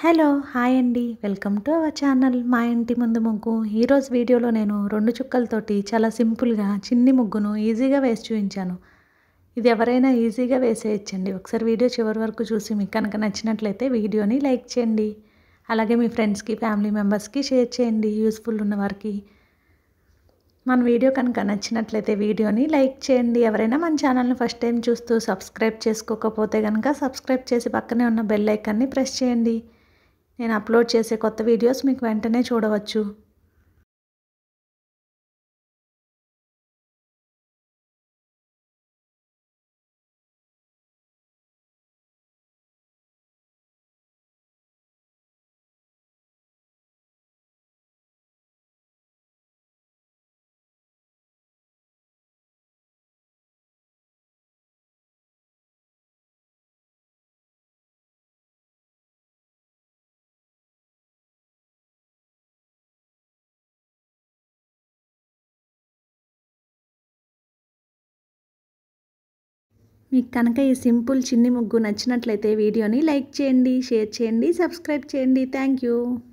hello hi అండి welcome to our channel మా ఇంటి ముందు ముగ్గు ఈరోజు వీడియోలో నేను రెండు చుక్కలతోటి చాలా సింపుల్గా చిన్ని ముగ్గును ఈజీగా వేసి చూపించాను ఇది ఎవరైనా ఈజీగా వేసేయచ్చండి ఒకసారి వీడియో చివరి వరకు చూసి మీకు కనుక నచ్చినట్లయితే వీడియోని లైక్ చేయండి అలాగే మీ ఫ్రెండ్స్కి ఫ్యామిలీ మెంబర్స్కి షేర్ చేయండి యూస్ఫుల్ ఉన్న వారికి మన వీడియో కనుక నచ్చినట్లయితే వీడియోని లైక్ చేయండి ఎవరైనా మన ఛానల్ని ఫస్ట్ టైం చూస్తూ సబ్స్క్రైబ్ చేసుకోకపోతే కనుక సబ్స్క్రైబ్ చేసి పక్కనే ఉన్న బెల్ ఐకాన్ని ప్రెస్ చేయండి నేను అప్లోడ్ చేసే కొత్త వీడియోస్ మీకు వెంటనే చూడవచ్చు మీకు కనుక ఈ సింపుల్ చిన్ని ముగ్గు నచ్చినట్లయితే వీడియోని లైక్ చేయండి షేర్ చేయండి సబ్స్క్రైబ్ చేయండి థ్యాంక్ యూ